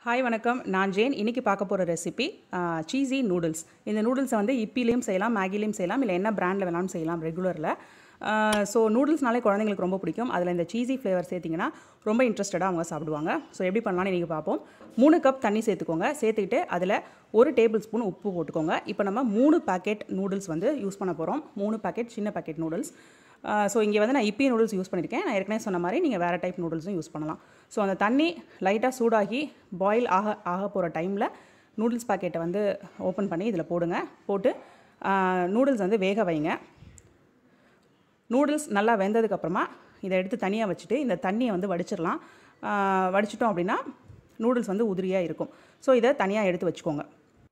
hi வணக்கம் நான் Jane இன்னைக்கு பார்க்க போகிற ரெசிபி சீஸி நூடுல்ஸ் இந்த நூடுல்ஸை வந்து இப்பிலையும் செய்யலாம் மேகிலையும் செய்யலாம் இல்லை என்ன பிராண்டில் வேணாலும் செய்யலாம் ரெகுலரில் ஸோ நூடுல்ஸ்னாலே குழந்தைங்களுக்கு ரொம்ப பிடிக்கும் அதில் இந்த சீஸி ஃப்ளேவர் சேர்த்திங்கன்னா ரொம்ப இன்ட்ரெஸ்டடாக அவங்க சாப்பிடுவாங்க ஸோ எப்படி பண்ணலாம்னு இன்றைக்கி பார்ப்போம் மூணு கப் தண்ணி சேர்த்துக்கோங்க சேர்த்துக்கிட்டு அதில் ஒரு டேபிள் ஸ்பூன் உப்பு போட்டுக்கோங்க இப்போ நம்ம மூணு பேக்கெட் நூடுல்ஸ் வந்து யூஸ் பண்ண போகிறோம் மூணு பேக்கெட் சின்ன பேக்கெட் நூடுல்ஸ் ஸோ இங்கே வந்து நான் இப்பி நூடுல்ஸ் யூஸ் பண்ணியிருக்கேன் நான் ஏற்கனவே சொன்ன மாதிரி நீங்கள் வேறு டைப் நூடுல்ஸும் யூஸ் பண்ணலாம் ஸோ அந்த தண்ணி லைட்டாக சூடாகி பாயில் ஆக ஆக போகிற டைமில் நூடுல்ஸ் பாக்கெட்டை வந்து ஓப்பன் பண்ணி இதில் போடுங்க போட்டு நூடுல்ஸ் வந்து வேக வைங்க நூடுல்ஸ் நல்லா வெந்ததுக்கப்புறமா இதை எடுத்து தனியாக வச்சுட்டு இந்த தண்ணியை வந்து வடிச்சிடலாம் வடிச்சிட்டோம் அப்படின்னா நூடுல்ஸ் வந்து உதிரியாக இருக்கும் ஸோ இதை தனியாக எடுத்து வச்சுக்கோங்க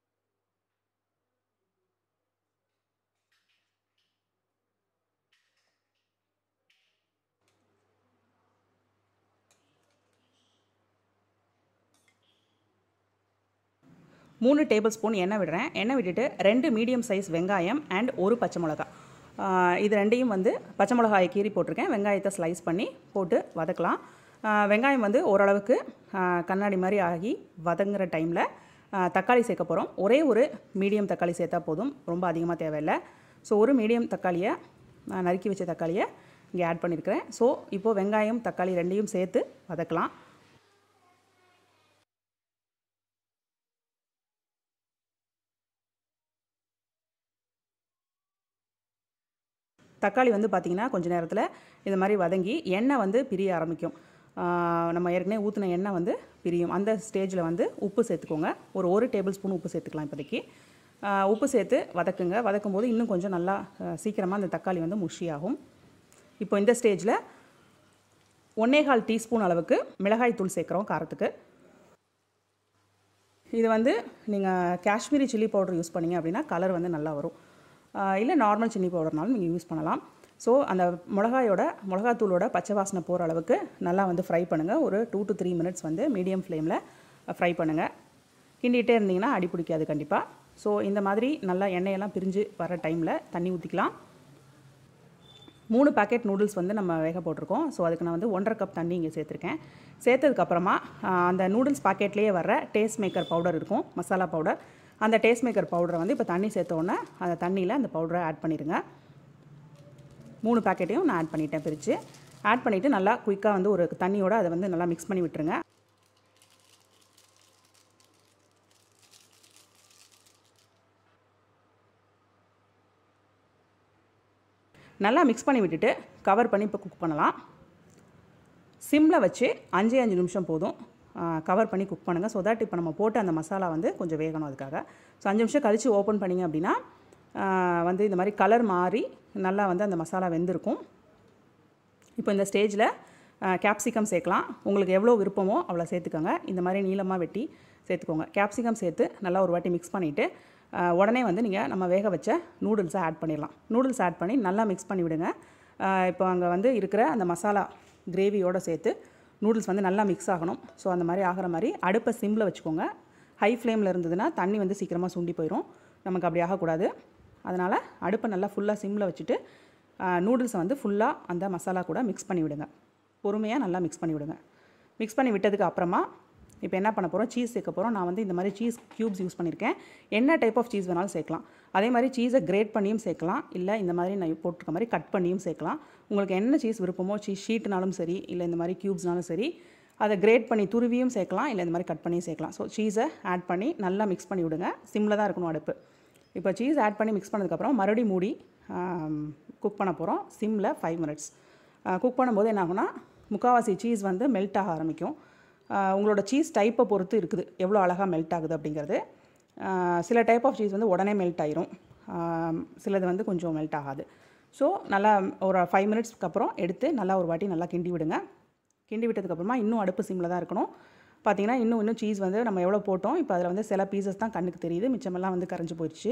மூணு டேபிள் ஸ்பூன் எண்ணெய் விடுறேன் எண்ணெய் விட்டுட்டு ரெண்டு மீடியம் சைஸ் வெங்காயம் அண்ட் ஒரு பச்சை மிளகா இது ரெண்டையும் வந்து பச்சை மிளகாயை கீறி போட்டிருக்கேன் வெங்காயத்தை ஸ்லைஸ் பண்ணி போட்டு வதக்கலாம் வெங்காயம் வந்து ஓரளவுக்கு கண்ணாடி மாதிரி ஆகி வதங்குற டைமில் தக்காளி சேர்க்க போகிறோம் ஒரே ஒரு மீடியம் தக்காளி சேர்த்தா போதும் ரொம்ப அதிகமாக தேவையில்லை ஸோ ஒரு மீடியம் தக்காளியை நறுக்கி வச்ச தக்காளியை இங்கே ஆட் பண்ணியிருக்கிறேன் ஸோ இப்போது வெங்காயம் தக்காளி ரெண்டையும் சேர்த்து வதக்கலாம் தக்காளி வந்து பார்த்திங்கன்னா கொஞ்சம் நேரத்தில் இது மாதிரி வதங்கி எண்ணெய் வந்து பிரிய ஆரம்பிக்கும் நம்ம ஏற்கனவே ஊற்றின எண்ணெய் வந்து பிரியும் அந்த ஸ்டேஜில் வந்து உப்பு சேர்த்துக்கோங்க ஒரு ஒரு டேபிள் ஸ்பூன் உப்பு சேர்த்துக்கலாம் இப்போதைக்கு உப்பு சேர்த்து வதக்குங்க வதக்கும் போது இன்னும் கொஞ்சம் நல்லா சீக்கிரமாக அந்த தக்காளி வந்து முஷியாகும் இப்போ இந்த ஸ்டேஜில் ஒன்னேகால் டீஸ்பூன் அளவுக்கு மிளகாய் தூள் சேர்க்குறோம் காரத்துக்கு இது வந்து நீங்கள் காஷ்மீரி சில்லி பவுடர் யூஸ் பண்ணிங்க அப்படின்னா கலர் வந்து நல்லா வரும் இல்லை நார்மல் சில்லி பவுடர்னாலும் நீங்கள் யூஸ் பண்ணலாம் ஸோ அந்த மிளகாயோட மிளகாத்தூளோட பச்சை வாசனை போகிற அளவுக்கு நல்லா வந்து ஃப்ரை பண்ணுங்கள் ஒரு டூ டு த்ரீ மினிட்ஸ் வந்து மீடியம் ஃப்ளேமில் ஃப்ரை பண்ணுங்கள் கிண்டிகிட்டே இருந்தீங்கன்னா அடி பிடிக்காது கண்டிப்பாக ஸோ இந்த மாதிரி நல்லா எண்ணெயெல்லாம் பிரிஞ்சு வர டைமில் தண்ணி ஊற்றிக்கலாம் மூணு பேக்கெட் நூடுல்ஸ் வந்து நம்ம வேக போட்டிருக்கோம் ஸோ அதுக்கு நான் வந்து ஒன்றரை கப் தண்ணி இங்கே சேர்த்துருக்கேன் சேர்த்ததுக்கப்புறமா அந்த நூடுல்ஸ் பாக்கெட்லேயே வர்ற டேஸ்ட் மேக்கர் பவுடர் இருக்கும் மசாலா பவுடர் அந்த டேஸ்ட் மேக்கர் பவுடரை வந்து இப்போ தண்ணி சேர்த்தோன்னே அந்த தண்ணியில் அந்த பவுடரை ஆட் பண்ணிடுங்க மூணு பேக்கெட்டையும் நான் ஆட் பண்ணிட்டேன் பிரித்து ஆட் பண்ணிவிட்டு நல்லா குயிக்காக வந்து ஒரு தண்ணியோடு அதை வந்து நல்லா மிக்ஸ் பண்ணி விட்டுருங்க நல்லா மிக்ஸ் பண்ணி விட்டுட்டு கவர் பண்ணி இப்போ குக் பண்ணலாம் சிம்மில் வச்சு அஞ்சே அஞ்சு நிமிஷம் போதும் கவர் பண்ணி குக் பண்ணுங்கள் ஸோ தட் இப்போ நம்ம போட்டு அந்த மசாலா வந்து கொஞ்சம் வேகணும் அதுக்காக ஸோ அஞ்சு நிமிஷம் கழித்து ஓப்பன் பண்ணிங்க அப்படின்னா வந்து இந்த மாதிரி கலர் மாறி நல்லா வந்து அந்த மசாலா வெந்திருக்கும் இப்போ இந்த ஸ்டேஜில் கேப்சிகம் சேர்க்கலாம் உங்களுக்கு எவ்வளோ விருப்பமோ அவ்வளோ சேர்த்துக்கோங்க இந்த மாதிரி நீளமாக வெட்டி சேர்த்துக்கோங்க கேப்சிகம் சேர்த்து நல்லா ஒரு வாட்டி மிக்ஸ் பண்ணிவிட்டு உடனே வந்து நீங்கள் நம்ம வேக வச்ச நூடுல்ஸை ஆட் பண்ணிடலாம் நூடுல்ஸ் ஆட் பண்ணி நல்லா மிக்ஸ் பண்ணி விடுங்க இப்போ அங்கே வந்து இருக்கிற அந்த மசாலா கிரேவியோடு சேர்த்து நூடுல்ஸ் வந்து நல்லா மிக்ஸ் ஆகணும் ஸோ அந்த மாதிரி ஆகிற மாதிரி அடுப்பை சிம்மில் வச்சுக்கோங்க ஹை ஃப்ளேமில் இருந்ததுன்னா தண்ணி வந்து சீக்கிரமாக சுண்டி போயிடும் நமக்கு அப்படி ஆகக்கூடாது அதனால் அடுப்பை நல்லா ஃபுல்லாக சிம்மில் வச்சுட்டு நூடுல்ஸை வந்து ஃபுல்லாக அந்த மசாலா கூட மிக்ஸ் பண்ணி விடுங்க பொறுமையாக நல்லா மிக்ஸ் பண்ணி விடுங்க மிக்ஸ் பண்ணி விட்டதுக்கு அப்புறமா இப்போ என்ன பண்ண போகிறோம் சீஸ் சேர்க்க போகிறோம் நான் வந்து இந்த மாதிரி சீஸ் க்யூப்ஸ் யூஸ் பண்ணியிருக்கேன் என்ன டைப் ஆஃப் சீஸ் வேணாலும் சேர்க்கலாம் அதே மாதிரி சீஸை கிரேட் பண்ணியும் சேர்க்கலாம் இல்லை இந்த மாதிரி நான் போட்டிருக்க மாதிரி கட் பண்ணியும் சேர்க்கலாம் உங்களுக்கு என்ன சீஸ் விருப்பமோ சீஸ் ஷீட்னாலும் சரி இல்லை இந்த மாதிரி க்யூப்ஸ்னாலும் சரி அதை கிரேட் பண்ணி துருவியும் சேர்க்கலாம் இல்லை இந்த மாதிரி கட் பண்ணியும் சேர்க்கலாம் ஸோ சீஸை ஆட் பண்ணி நல்லா மிக்ஸ் பண்ணி விடுங்க சிம்மில் தான் இருக்கணும் அடுப்பு இப்போ சீஸ் ஆட் பண்ணி மிக்ஸ் பண்ணதுக்கப்புறம் மறுபடியும் மூடி குக் பண்ண போகிறோம் சிம்மில் ஃபைவ் மினிட்ஸ் குக் பண்ணும்போது என்ன ஆகும்னா முக்கால்வாசி சீஸ் வந்து மெல்ட் ஆக ஆரம்பிக்கும் உங்களோட சீஸ் டைப்பை பொறுத்து இருக்குது எவ்வளோ அழகாக மெல்ட் ஆகுது அப்படிங்கிறது சில டைப் ஆஃப் சீஸ் வந்து உடனே மெல்ட் ஆயிரும் சிலது வந்து கொஞ்சம் மெல்ட் ஆகாது ஸோ நல்லா ஒரு ஃபைவ் மினிட்ஸ்க்கு அப்புறம் எடுத்து நல்லா ஒரு வாட்டி நல்லா கிண்டி விடுங்க கிண்டி விட்டதுக்கப்புறமா இன்னும் அடுப்பு சிம்மில் தான் இருக்கணும் பார்த்தீங்கன்னா இன்னும் இன்னும் சீஸ் வந்து நம்ம எவ்வளோ போட்டோம் இப்போ அதில் வந்து சில பீசஸ் தான் கண்ணுக்கு தெரியுது மிச்சமெல்லாம் வந்து கரைஞ்சி போயிடுச்சு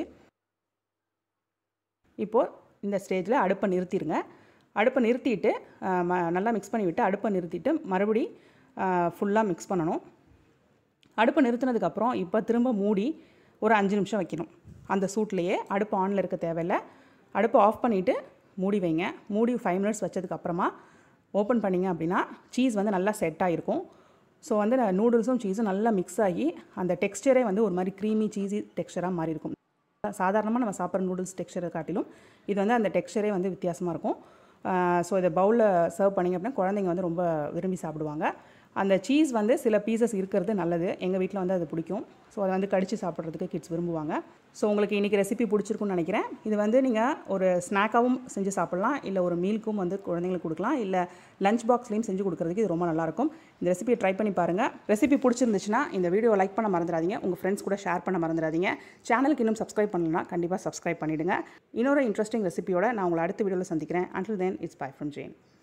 இப்போது இந்த ஸ்டேஜில் அடுப்பை நிறுத்திடுங்க அடுப்பை நிறுத்திட்டு நல்லா மிக்ஸ் பண்ணி விட்டு அடுப்பை நிறுத்திட்டு மறுபடி ஃபுல்லாக மிக்ஸ் பண்ணணும் அடுப்பை நிறுத்தினதுக்கப்புறம் இப்போ திரும்ப மூடி ஒரு அஞ்சு நிமிஷம் வைக்கணும் அந்த சூட்லேயே அடுப்பு ஆனில் இருக்க தேவையில்லை அடுப்பை ஆஃப் பண்ணிவிட்டு மூடி வைங்க மூடி ஃபைவ் மினிட்ஸ் வச்சதுக்கப்புறமா ஓப்பன் பண்ணிங்க அப்படின்னா சீஸ் வந்து நல்லா செட் ஆகிருக்கும் ஸோ வந்து நூடுல்ஸும் சீஸும் நல்லா மிக்ஸ் ஆகி அந்த டெக்ஸ்டரே வந்து ஒரு மாதிரி க்ரீமி சீஸி டெக்ஸ்டராக மாறி இருக்கும் சாதாரணமாக நம்ம சாப்பிட்ற நூடுல்ஸ் டெக்ஸ்டரை காட்டிலும் இது வந்து அந்த டெக்ஸ்டரே வந்து வித்தியாசமாக இருக்கும் ஸோ இதை பவுலில் சர்வ் பண்ணிங்க அப்படின்னா குழந்தைங்க வந்து ரொம்ப விரும்பி சாப்பிடுவாங்க அந்த சீஸ் வந்து சில பீசஸ் இருக்கிறது நல்லது எங்கள் வீட்டில் வந்து அது பிடிக்கும் ஸோ அதை வந்து கடித்து சாப்பிட்றதுக்கு கிட்ஸ் விரும்புவாங்க ஸோ உங்களுக்கு இன்றைக்கி ரெசிபி பிடிச்சிருக்குன்னு நினைக்கிறேன் இது வந்து நீங்கள் ஒரு ஸ்நாக்காகவும் செஞ்சு சாப்பிட்லாம் இல்லை ஒரு மீல்க்கும் வந்து குழந்தைங்களுக்கு கொடுக்கலாம் இல்லை லஞ்ச் பாக்ஸ்லேயும் செஞ்சு கொடுக்குறதுக்கு இது ரொம்ப நல்லாயிருக்கும் இந்த ரெசிபியை ட்ரை பண்ணி பாருங்கள் ரெசிபி பிடிச்சிருந்துச்சுன்னா இந்த வீடியோ லைக் பண்ண மறந்துடாதீங்க உங்கள் ஃப்ரெண்ட்ஸ் கூட ஷேர் பண்ண மறந்துடாதீங்க சேனலுக்கு இன்னும் சப்ஸ்கிரைப் பண்ணலன்னா கண்டிப்பாக சப்ஸ்கிரைப் பண்ணிவிடுங்க இன்னொரு இன்ட்ரெஸ்டிங் ரெசிபியோட நான் உங்களை அடுத்த வீடியோவில் சந்திக்கிறேன் until then it's bye from Jain